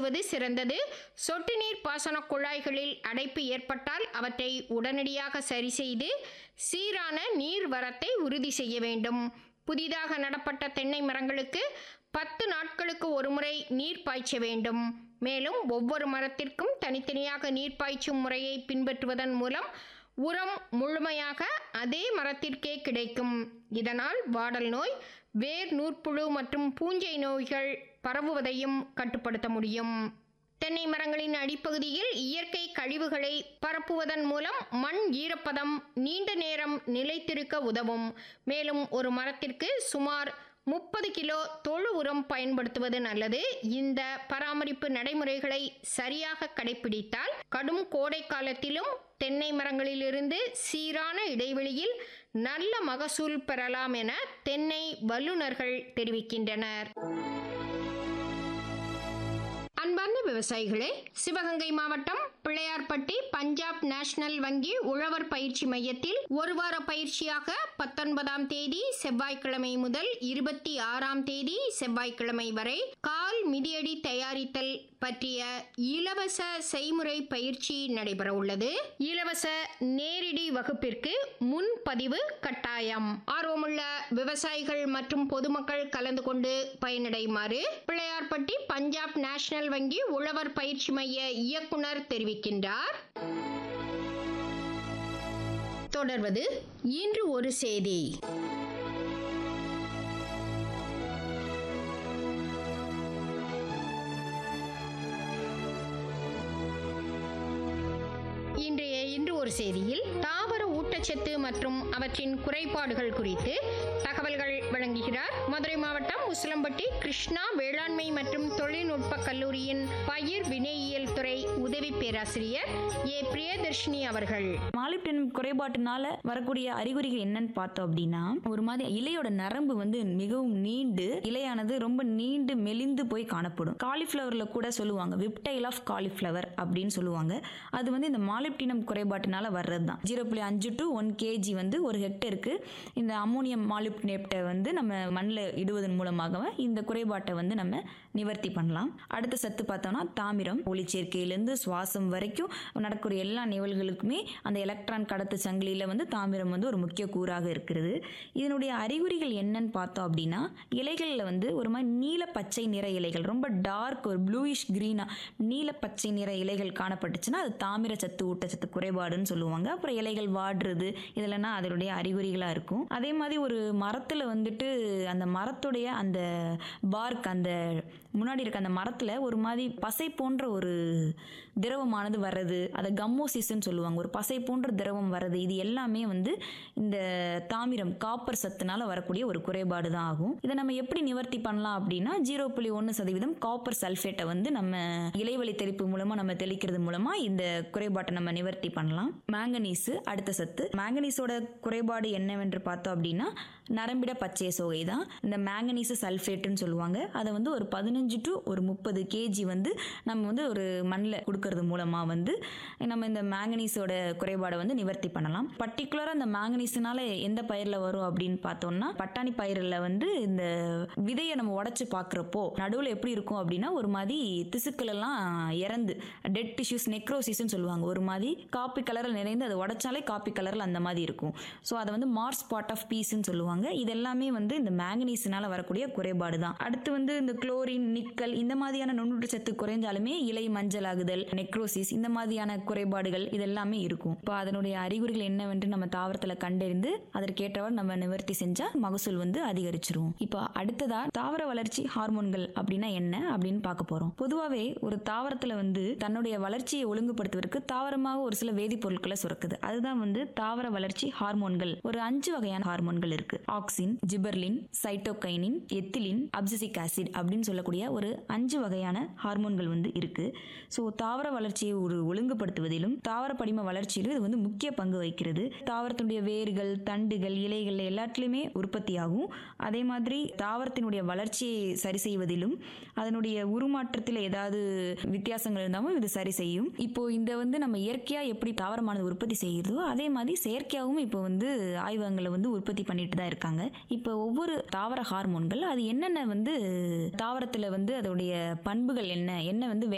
பயன்படுத்துவது சிறந்தது சொட்டு நீர் பாசன குழாய்களில் அடைப்பு ஏற்பட்டால் அவற்றை உடனடியாக சரி செய்து சீரான நீர் வரத்தை உறுதி செய்ய வேண்டும் புதிதாக நடப்பட்ட தென்னை மரங்களுக்கு பத்து நாட்களுக்கு ஒருமுறை நீர் பாய்ச்ச வேண்டும் மேலும் ஒவ்வொரு மரத்திற்கும் தனித்தனியாக நீர் பாய்ச்சும் முறையை பின்பற்றுவதன் மூலம் உரம் முழுமையாக அதே மரத்திற்கே கிடைக்கும் இதனால் வாடல் நோய் வேர் நூற்புழு மற்றும் பூஞ்சை நோய்கள் பரவுவதையும் கட்டுப்படுத்த முடியும் தென்னை மரங்களின் அடிப்பகுதியில் இயற்கை கழிவுகளை பரப்புவதன் மூலம் மண் ஈரப்பதம் நீண்ட நேரம் நிலைத்திருக்க உதவும் மேலும் ஒரு மரத்திற்கு சுமார் முப்பது கிலோ தொழு உரம் பயன்படுத்துவது நல்லது இந்த பராமரிப்பு நடைமுறைகளை சரியாக கடைபிடித்தால் கடும் கோடை காலத்திலும் தென்னை மரங்களிலிருந்து சீரான இடைவெளியில் நல்ல மகசூல் பெறலாம் என தென்னை வல்லுநர்கள் தெரிவிக்கின்றனர் அன்பார்ந்த விவசாயிகளே சிவகங்கை மாவட்டம் பிள்ளையார்பட்டி பஞ்சாப் நேஷனல் வங்கி உழவர் பயிற்சி மையத்தில் ஒரு வார பயிற்சியாக பத்தொன்பதாம் தேதி செவ்வாய்க்கிழமை முதல் இருபத்தி ஆறாம் தேதி செவ்வாய்க்கிழமை வரை கால் மிதியடி தயாரித்தல் பற்றிய இலவச செய்முறை பயிற்சி நடைபெற உள்ளது இலவச நேரடி வகுப்பிற்கு முன்பதிவு கட்டாயம் ஆர்வமுள்ள விவசாயிகள் மற்றும் பொதுமக்கள் கலந்து கொண்டு பயனடையுமாறு பிள்ளையார்பட்டி பஞ்சாப் நேஷனல் வங்கி உழவர் பயிற்சி மைய இயக்குனர் தெரிவிக்கின்றார் தொடர்வது இன்று ஒரு செய்தி இன்றைய இன்று ஒரு செய்தியில் தாவர ஊட்டச்சத்து மற்றும் அவற்றின் குறைபாடுகள் குறித்து தகவல்கள் வழங்குகிறார் மதுரை மாவட்டம் உசிலம்பட்டி கிருஷ்ணா வேளாண்மை மற்றும் தொழில்நுட்ப கல்லூரியின் பயிர் வினையியல் துறை உதவி பேராசிரியர் ஏ பிரியதர்ஷினி அவர்கள் மாலிப்டினம் குறைபாட்டினால வரக்கூடிய அறிகுறிகள் என்னன்னு பார்த்தோம் அப்படின்னா ஒரு மாதிரி இலையோட நரம்பு வந்து மிகவும் நீண்டு இலையானது ரொம்ப நீண்டு மெலிந்து போய் காணப்படும் காலிஃப்ளவர்ல கூட சொல்லுவாங்க விப்டைல் ஆஃப் காலிஃப்ளவர் அப்படின்னு சொல்லுவாங்க அது வந்து இந்த மாலிப்டினம் குறைபாட்டினால வர்றது தான் ஜீரோ புள்ளி அஞ்சு டு ஒன் கேஜி வந்து ஒரு ஹெக்டருக்கு இந்த அம்மோனியம் மாலிப்டினேப்டை வந்து நம்ம மண்ணில் இடுவதன் மூலமாக இந்த குறைபாட்டை வந்து நம்ம நிவர்த்தி பண்ணலாம் அடுத்த சத்து பார்த்தோம்னா தாமிரம் ஒளிச்சேர்க்கையிலேருந்து சுவாசம் வரைக்கும் நடக்கக்கூடிய எல்லா நிகழ்வுகளுக்குமே அந்த எலக்ட்ரான் கடத்து சங்கிலியில் வந்து தாமிரம் வந்து ஒரு முக்கிய கூறாக இருக்கிறது இதனுடைய அறிகுறிகள் என்னன்னு பார்த்தோம் அப்படின்னா இலைகளில் வந்து ஒரு மாதிரி நீல பச்சை நிற இலைகள் ரொம்ப டார்க் ஒரு ப்ளூயிஷ் க்ரீனாக நீல பச்சை நிற இலைகள் காணப்பட்டுச்சுன்னா அது தாமிர சத்து ஊட்டச்சத்து குறைபாடுன்னு சொல்லுவாங்க அப்புறம் இலைகள் வாடுறது இதெல்லாம் அதனுடைய அறிகுறிகளாக இருக்கும் அதே மாதிரி ஒரு மரத்தில் வந்துட்டு அந்த மரத்துடைய அந்த பார்க் அந்த முன்னாடி இருக்க அந்த மரத்தில் ஒரு மாதிரி பசை போன்ற ஒரு திரவமானது வர்றது அதை கம்மோசிஸ்ன்னு சொல்லுவாங்க ஒரு பசை போன்ற திரவம் வர்றது இது எல்லாமே வந்து இந்த தாமிரம் காப்பர் சத்துனால வரக்கூடிய ஒரு குறைபாடு தான் ஆகும் இதை நம்ம எப்படி நிவர்த்தி பண்ணலாம் அப்படின்னா ஜீரோ புள்ளி ஒன்று சதவீதம் காப்பர் சல்ஃபேட்டை வந்து நம்ம இலைவழி தெளிப்பு மூலமா நம்ம தெளிக்கிறது மூலமா இந்த குறைபாட்டை நம்ம நிவர்த்தி பண்ணலாம் மேங்கனீஸ் அடுத்த சத்து மேங்கனீஸோட குறைபாடு என்னவென்று பார்த்தோம் அப்படின்னா நரம்பிட பச்சை சோகை தான் இந்த மேங்கனீஸ் சல்ஃபேட்டுன்னு சொல்லுவாங்க அதை வந்து ஒரு பதினஞ்சு டு ஒரு முப்பது கேஜி வந்து நம்ம வந்து ஒரு மண்ணில் கொடுக்கறது மூலமாக வந்து நம்ம இந்த மேங்கனீஸோட குறைபாடை வந்து நிவர்த்தி பண்ணலாம் பர்டிகுலராக இந்த மேங்கனீஸ்னால எந்த பயிரில் வரும் அப்படின்னு பார்த்தோம்னா பட்டாணி பயிரில் வந்து இந்த விதையை நம்ம உடச்சி பார்க்குறப்போ நடுவில் எப்படி இருக்கும் அப்படின்னா ஒரு மாதிரி திசுக்கள் எல்லாம் இறந்து டெட் டிஷ்யூஸ் நெக்ரோசிஸ்ன்னு சொல்லுவாங்க ஒரு மாதிரி காப்பி கலரில் நிறைந்து அதை உடைச்சாலே காப்பி கலரில் அந்த மாதிரி இருக்கும் ஸோ அதை வந்து மார்ஸ் பார்ட் ஆஃப் பீஸ்ன்னு சொல்லுவாங்க இது எல்லாமே வந்து இந்த மேங்கனீஸ்னால வரக்கூடிய குறைபாடு தான் அடுத்து வந்து இந்த குளோரின் நிக்கல் இந்த மாதிரியான நுண்ணூட்டச்சத்து குறைஞ்சாலுமே இலை மஞ்சள் ஆகுதல் நெக்ரோசிஸ் இந்த மாதிரியான குறைபாடுகள் இதெல்லாமே இருக்கும் இப்போ அதனுடைய அறிகுறிகள் என்னவென்று நம்ம தாவரத்தில் கண்டறிந்து அதற்கேற்றவாறு நம்ம நிவர்த்தி செஞ்சா மகசூல் வந்து அதிகரிச்சிரும் இப்போ அடுத்ததா தாவர வளர்ச்சி ஹார்மோன்கள் அப்படின்னா என்ன அப்படின்னு பார்க்க போறோம் பொதுவாகவே ஒரு தாவரத்தில் வந்து தன்னுடைய வளர்ச்சியை ஒழுங்குபடுத்துவதற்கு தாவரமாக ஒரு சில வேதிப்பொருட்களை சுரக்குது அதுதான் வந்து தாவர வளர்ச்சி ஹார்மோன்கள் ஒரு அஞ்சு வகையான ஹார்மோன்கள் இருக்கு auxin gibberellin cytokinin ethylene abscisic acid அப்படின்னு சொல்லக்கூடிய ஒரு அஞ்சு வகையான ஹார்மோன்கள் வந்து இருக்கு ஸோ தாவர வளர்ச்சியை ஒரு ஒழுங்குபடுத்துவதிலும் தாவர படிம வளர்ச்சியிலும் இது வந்து முக்கிய பங்கு வகிக்கிறது தாவரத்தினுடைய வேர்கள் தண்டுகள் இலைகள் எல்லாத்துலேயுமே உற்பத்தியாகும் அதே மாதிரி தாவரத்தினுடைய வளர்ச்சியை சரி செய்வதிலும் அதனுடைய உருமாற்றத்தில் ஏதாவது வித்தியாசங்கள் இருந்தாலும் இது சரி செய்யும் இப்போ இந்த வந்து நம்ம இயற்கையாக எப்படி தாவரமானது உற்பத்தி செய்கிறதோ அதே மாதிரி செயற்கையாகவும் இப்போ வந்து ஆய்வகங்களில் வந்து உற்பத்தி பண்ணிட்டு தான் இருக்காங்க இப்போ ஒவ்வொரு தாவர ஹார்மோன்கள் அது என்னென்ன வந்து தாவரத்தில் வந்து அதோடைய பண்புகள் என்ன என்ன வந்து